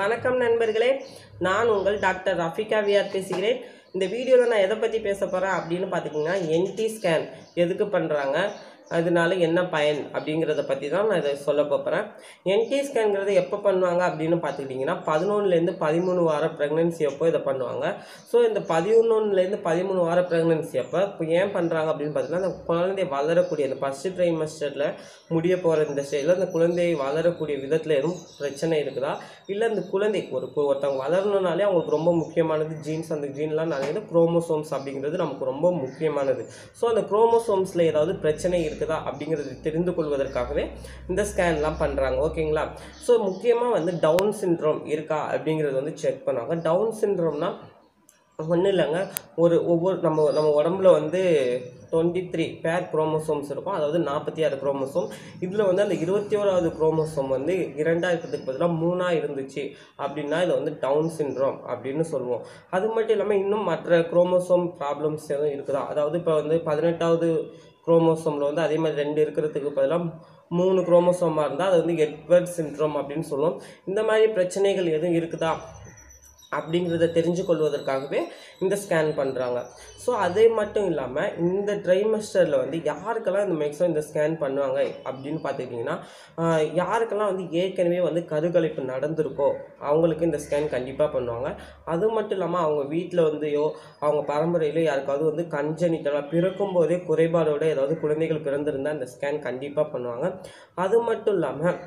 வணக்கம் நண்பர்களே நான் உங்கள் டாக்டர் ரஃபிகா விஆர் பேசுகிறேன் இந்த வீடியோவில் நான் எதை பற்றி பேச போகிறேன் அப்படின்னு பார்த்துக்கிங்கன்னா என்டி ஸ்கேன் எதுக்கு பண்ணுறாங்க அதனால என்ன பயன் அப்படிங்கிறத பற்றி தான் நான் இதை சொல்ல போகிறேன் என்டி ஸ்கேன்ங்கிறது எப்போ பண்ணுவாங்க அப்படின்னு பார்த்துக்கிட்டிங்கன்னா பதினொன்றுலேருந்து பதிமூணு வார ப்ரெக்னென்சி அப்போ இதை பண்ணுவாங்க ஸோ இந்த பதினொன்றுலேருந்து பதிமூணு வார ப்ரெக்னென்சி அப்போ இப்போ ஏன் பண்ணுறாங்க அப்படின்னு பார்த்தீங்கன்னா அந்த குழந்தை வளரக்கூடிய அந்த ஃபஸ்ட்டு ட்ரைமஸ்டரில் முடிய போகிற இந்த ஸ்டேஜில் அந்த குழந்தை வளரக்கூடிய விதத்தில் எதுவும் பிரச்சனை இருக்குதா இல்லை அந்த குழந்தை ஒரு கு- ஒருத்தவங்க வளரணுனாலே அவங்களுக்கு ரொம்ப முக்கியமானது ஜீன்ஸ் அந்த ஜீன்லாம் நிறைய குரோமோசோம்ஸ் அப்படிங்கிறது நமக்கு ரொம்ப முக்கியமானது ஸோ அந்த குரோமோசோம்ஸில் ஏதாவது பிரச்சனை இருக்குதா அப்படிங்கிறது தெரிந்து கொள்வதற்காகவே இந்த ஸ்கேன்லாம் பண்ணுறாங்க ஓகேங்களா ஸோ முக்கியமாக வந்து டவுன் சிண்ட்ரோம் இருக்கா அப்படிங்கிறது வந்து செக் பண்ணுவாங்க டவுன் சிண்ட்ரோம்னா ஒன்றும் இல்லைங்க ஒரு ஒவ்வொரு நம்ம நம்ம உடம்புல வந்து டுவெண்ட்டி த்ரீ பேர் குரோமோசோம்ஸ் இருக்கும் அதாவது நாற்பத்தி ஆறு குரோமோசோம் இதில் வந்து அந்த இருபத்தி ஓராவது குரோமோசோம் வந்து இரண்டாக இருக்கிறதுக்கு பதிலாக மூணாக இருந்துச்சு அப்படின்னா இதை வந்து டவுன் சிண்ட்ரோம் அப்படின்னு சொல்லுவோம் அது மட்டும் இல்லாமல் இன்னும் மற்ற குரோமோசோம் ப்ராப்ளம்ஸ் எதுவும் இருக்குதா அதாவது இப்போ வந்து பதினெட்டாவது குரோமோசோமில் வந்து அதே மாதிரி ரெண்டு இருக்கிறதுக்கு பதிலாக மூணு குரோமோசோமாக இருந்தால் அது வந்து எட்வர்ட் சிண்ட்ரோம் அப்படின்னு சொல்லுவோம் இந்த மாதிரி பிரச்சனைகள் எதுவும் இருக்குதா அப்படிங்கிறத தெரிஞ்சு கொள்வதற்காகவே இந்த ஸ்கேன் பண்ணுறாங்க ஸோ அதே மட்டும் இல்லாமல் இந்த ட்ரைமஸ்டரில் வந்து யாருக்கெல்லாம் இந்த மேக்ஸிமம் இந்த ஸ்கேன் பண்ணுவாங்க அப்படின்னு பார்த்துக்கிட்டிங்கன்னா ஆஹ், யாருக்கெல்லாம் வந்து ஏற்கனவே வந்து கருக்கலைப்பு நடந்திருக்கோ அவங்களுக்கு இந்த ஸ்கேன் கண்டிப்பாக பண்ணுவாங்க அது மட்டும் இல்லாமல் அவங்க வீட்டில் வந்துயோ அவங்க பரம்பரையிலோ யாருக்காவது வந்து கன்ஜெனிட்டலாக பிறக்கும் போதே குறைபாடோட ஏதாவது குழந்தைகள் பிறந்திருந்தால் இந்த ஸ்கேன் கண்டிப்பாக பண்ணுவாங்க அது மட்டும் இல்லாமல்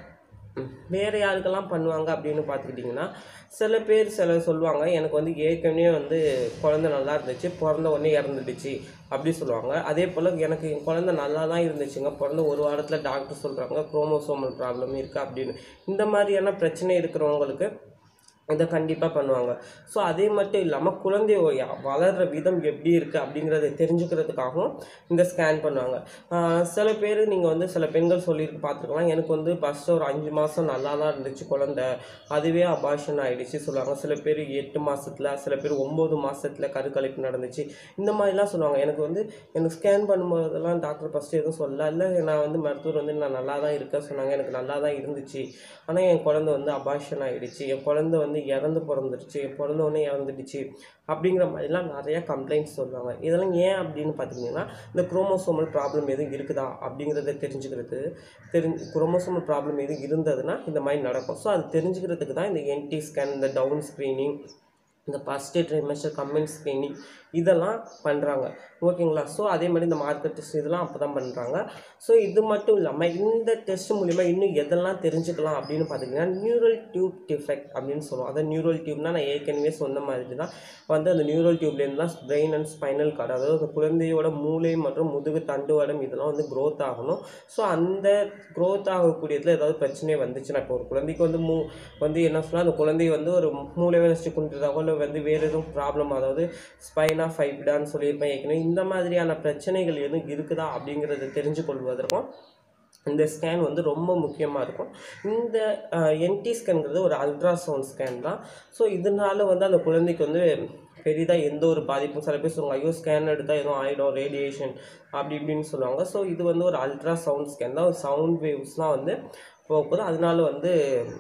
வேறு யாருக்கெல்லாம் பண்ணுவாங்க அப்படின்னு பார்த்துக்கிட்டிங்கன்னா சில பேர் சில சொல்லுவாங்க எனக்கு வந்து ஏற்கனவே வந்து குழந்தை நல்லா இருந்துச்சு பிறந்த உடனே இறந்துடுச்சு அப்படி சொல்லுவாங்க அதே போல் எனக்கு என் குழந்தை நல்லா தான் இருந்துச்சுங்க பிறந்த ஒரு வாரத்தில் டாக்டர் சொல்கிறாங்க குரோமோசோமல் ப்ராப்ளம் இருக்குது அப்படின்னு இந்த மாதிரியான பிரச்சனை இருக்கிறவங்களுக்கு இதை கண்டிப்பாக பண்ணுவாங்க ஸோ அதே மட்டும் இல்லாமல் குழந்தை ஒ- வளர்ற விதம் எப்படி இருக்குது அப்படிங்கிறத தெரிஞ்சுக்கிறதுக்காகவும் இந்த ஸ்கேன் பண்ணுவாங்க ஆஹ் சில பேர் நீங்கள் வந்து சில பெண்கள் சொல்லியிருக்கு பார்த்துருக்கலாம் எனக்கு வந்து ஃபஸ்ட்டு ஒரு அஞ்சு மாதம் நல்லா தான் இருந்துச்சு குழந்தை அதுவே அபாஷன் ஆகிடுச்சு சொல்லுவாங்க சில பேர் எட்டு மாதத்தில் சில பேர் ஒம்பது மாதத்தில் கருக்கலைப்பு நடந்துச்சு இந்த மாதிரிலாம் சொல்லுவாங்க எனக்கு வந்து எனக்கு ஸ்கேன் பண்ணும்போதெல்லாம் டாக்டர் ஃபஸ்ட்டு எதுவும் சொல்லல இல்லை நான் வந்து மருத்துவர் வந்து நான் நல்லா தான் இருக்கேன் சொன்னாங்க எனக்கு நல்லா தான் இருந்துச்சு ஆனால் என் குழந்தை வந்து அபாஷன் ஆகிடுச்சு என் குழந்தை வந்து இறந்து பிறந்துருச்சு என் பிறந்த உடனே இறந்துடுச்சு அப்படிங்கிற மாதிரிலாம் நிறைய கம்ப்ளைண்ட்ஸ் சொல்லுவாங்க இதெல்லாம் ஏன் அப்படின்னு பார்த்தீங்கன்னா இந்த குரோமோசோமல் ப்ராப்ளம் எதுவும் இருக்குதா அப்படிங்கிறத தெரிஞ்சுக்கிறது தெரிஞ்சு குரோமோசோமல் ப்ராப்ளம் எதுவும் இருந்ததுன்னா இந்த மாதிரி நடக்கும் ஸோ அது தெரிஞ்சுக்கிறதுக்கு தான் இந்த என்டி ஸ்கேன் இந்த டவுன் ஸ்க்ரீனிங் இந்த ஃபஸ்ட்டு ட்ரைமெஸ்டர் கமெண்ட் ஸ்க்ரீனிங் இதெல்லாம் பண்ணுறாங்க ஓகேங்களா ஸோ அதே மாதிரி இந்த மார்க்கெட் டெஸ்ட் இதெல்லாம் அப்போ தான் பண்ணுறாங்க ஸோ இது மட்டும் இல்லாமல் இந்த டெஸ்ட் மூலிமா இன்னும் எதெல்லாம் தெரிஞ்சுக்கலாம் அப்படின்னு பார்த்தீங்கன்னா நியூரல் டியூப் டிஃபெக்ட் அப்படின்னு சொல்லுவோம் அதாவது நியூரல் டியூப்னா நான் ஏற்கனவே சொன்ன மாதிரி தான் வந்து அந்த நியூரல் டியூப்லேருந்து தான் பிரெயின் அண்ட் ஸ்பைனல் கார்டு அதாவது அந்த குழந்தையோட மூளை மற்றும் முதுகு தண்டுவடம் இதெல்லாம் வந்து க்ரோத் ஆகணும் ஸோ அந்த க்ரோத் ஆகக்கூடியதில் ஏதாவது பிரச்சனை வந்துச்சுன்னா இப்போ ஒரு குழந்தைக்கு வந்து மூ வந்து என்ன சொன்னால் அந்த குழந்தை வந்து ஒரு மூளை வளர்ச்சி குன்றதாகவோ இல்லை வந்து வேறு எதுவும் ப்ராப்ளம் அதாவது ஸ்பைனா ஃபைப்டான்னு சொல்லியிருப்பேன் ஏற்கனவே இந்த மாதிரியான பிரச்சனைகள் எதுவும் இருக்குதா அப்படிங்கிறத தெரிஞ்சு கொள்வதற்கும் இந்த ஸ்கேன் வந்து ரொம்ப முக்கியமாக இருக்கும் இந்த என்டி ஸ்கேன்ங்கிறது ஒரு அல்ட்ராசவுண்ட் ஸ்கேன் தான் ஸோ இதனால வந்து அந்த குழந்தைக்கு வந்து பெரிதாக எந்த ஒரு பாதிப்பும் சில பேர் சொல்லுவாங்க ஐயோ ஸ்கேன் எடுத்தால் எதுவும் ஆகிடும் ரேடியேஷன் அப்படி இப்படின்னு சொல்லுவாங்க ஸோ இது வந்து ஒரு அல்ட்ராசவுண்ட் ஸ்கேன் தான் சவுண்ட் வேவ்ஸ்லாம் வந்து போகுது அதனால வந்து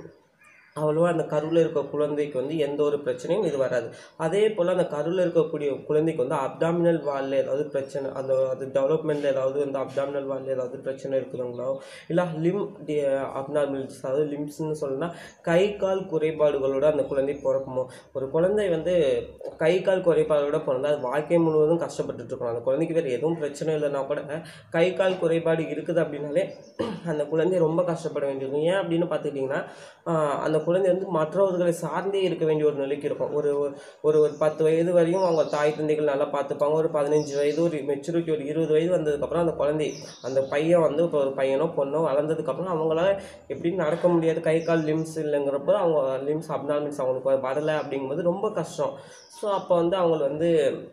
அவ்வளோவா அந்த கருவில் இருக்க குழந்தைக்கு வந்து எந்த ஒரு பிரச்சனையும் இது வராது அதே போல் அந்த கருவில் இருக்கக்கூடிய குழந்தைக்கு வந்து அப்டாமினல் வாலில் ஏதாவது பிரச்சனை அந்த அது டெவலப்மெண்ட்டில் ஏதாவது வந்து அப்டாமினல் வாலில் ஏதாவது பிரச்சனை இருக்குதுங்களோ இல்லை லிம் அப்டாமினல்ஸ் அதாவது லிம்ஸ்னு சொல்லணும்னா கை கால் குறைபாடுகளோட அந்த குழந்தை பிறக்குமோ ஒரு குழந்தை வந்து கை கால் குறைபாடோட பிறந்தா அது வாழ்க்கை முழுவதும் கஷ்டப்பட்டுட்டு இருக்கணும் அந்த குழந்தைக்கு வேறு எதுவும் பிரச்சனை இல்லைன்னா கூட கை கால் குறைபாடு இருக்குது அப்படின்னாலே அந்த குழந்தை ரொம்ப கஷ்டப்பட வேண்டியிருக்கும் ஏன் அப்படின்னு பார்த்துக்கிட்டிங்கன்னா ஆஹ் அந்த குழந்தை வந்து மற்றவர்களை சார்ந்தே இருக்க வேண்டிய ஒரு நிலைக்கு இருக்கும் ஒரு ஒரு ஒரு பத்து வயது வரையும் அவங்க தாய் தந்தைகள் நல்லா பார்த்துப்பாங்க ஒரு பதினஞ்சு வயது ஒரு மெச்சூரிட்டி ஒரு இருபது வயது வந்ததுக்கப்புறம் அந்த குழந்தை அந்த பையன் வந்து இப்போ ஒரு பையனோ பொண்ணோ வளர்ந்ததுக்கப்புறம் அவங்களால எப்படி நடக்க முடியாது கை கால் லிம்ஸ் இல்லைங்கிறப்போ அவங்க லிம்ஸ் அப்னாமிக்ஸ் அவங்களுக்கு வரலை அப்படிங்கும்போது ரொம்ப கஷ்டம் ஸோ அப்போ வந்து அவங்க வந்து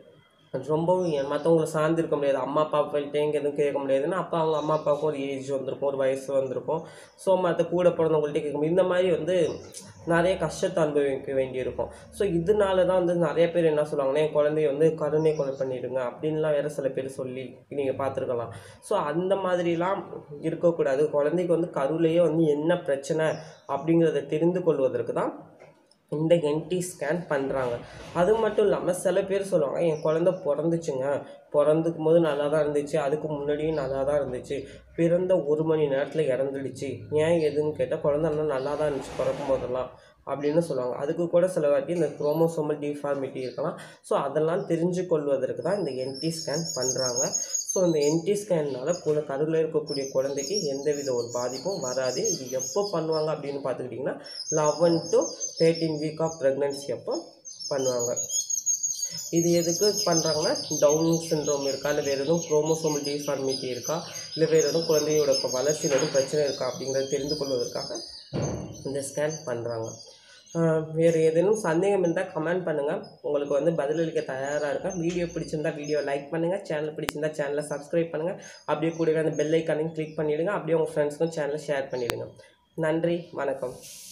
ரொம்பவும் மற்றவங்கள சார்ந்து இருக்க முடியாது அம்மா அப்பா போயிட்டு எங்கே எதுவும் கேட்க முடியாதுன்னா அப்போ அவங்க அம்மா அப்பாவுக்கும் ஒரு ஏஜ் வந்திருக்கும் ஒரு வயசு வந்திருக்கும் ஸோ மற்ற கூட பிறந்தவங்கள்ட்ட கேட்க முடியும் இந்த மாதிரி வந்து நிறைய கஷ்டத்தை அனுபவிக்க வேண்டியிருக்கும் ஸோ இதனால தான் வந்து நிறைய பேர் என்ன சொல்லுவாங்கன்னா என் குழந்தைய வந்து கருணை கொலை பண்ணிடுங்க அப்படின்லாம் வேற சில பேர் சொல்லி நீங்கள் பார்த்துருக்கலாம் ஸோ அந்த மாதிரிலாம் இருக்கக்கூடாது குழந்தைக்கு வந்து கருவிலேயே வந்து என்ன பிரச்சனை அப்படிங்கிறத தெரிந்து கொள்வதற்கு தான் இந்த என்டி ஸ்கேன் பண்ணுறாங்க அது மட்டும் இல்லாமல் சில பேர் சொல்லுவாங்க என் குழந்த பிறந்துச்சுங்க பிறந்துக்கும் போது நல்லா தான் இருந்துச்சு அதுக்கு முன்னாடியும் நல்லா தான் இருந்துச்சு பிறந்த ஒரு மணி நேரத்தில் இறந்துடுச்சு ஏன் எதுன்னு கேட்டால் குழந்த இன்னும் நல்லா தான் இருந்துச்சு பிறக்கும் போதெல்லாம் அப்படின்னு சொல்லுவாங்க அதுக்கு கூட சில வாட்டி இந்த குரோமோசோமல் டிஃபார்மிட்டி இருக்கலாம் ஸோ அதெல்லாம் தெரிஞ்சு கொள்வதற்கு தான் இந்த என்டி ஸ்கேன் பண்ணுறாங்க ஸோ இந்த என்டி ஸ்கேன்னால கூட கருவில் இருக்கக்கூடிய குழந்தைக்கு எந்தவித ஒரு பாதிப்பும் வராது இது எப்போ பண்ணுவாங்க அப்படின்னு பார்த்துக்கிட்டிங்கன்னா eleven to thirteen week of pregnancy அப்போ பண்ணுவாங்க இது எதுக்கு பண்ணுறாங்கன்னா டவுன் சிண்ட்ரோம் இருக்கா இல்லை வேறு எதுவும் குரோமோசோமல் டிஃபார்மிட்டி இருக்கா இல்லை வேறு எதுவும் குழந்தையோட வளர்ச்சியில் எதுவும் பிரச்சனை இருக்கா அப்படிங்கிறத தெரிந்து கொள்வதற்காக இந்த ஸ்கேன் பண்ணுறாங்க வேறு ஏதேனும் சந்தேகம் இருந்தால் கமெண்ட் பண்ணுங்கள் உங்களுக்கு வந்து பதிலளிக்க தயாராக இருக்கேன் வீடியோ பிடிச்சிருந்தா வீடியோ லைக் பண்ணுங்கள் சேனல் பிடிச்சிருந்தா சேனலை சப்ஸ்கிரைப் பண்ணுங்கள் அப்படியே கூடவே அந்த பெல் ஐக்கானையும் கிளிக் பண்ணிவிடுங்க அப்படியே உங்கள் ஃப்ரெண்ட்ஸ்க்கும் சேனலை ஷேர் பண்ணிவிடுங்க நன்றி வணக்கம்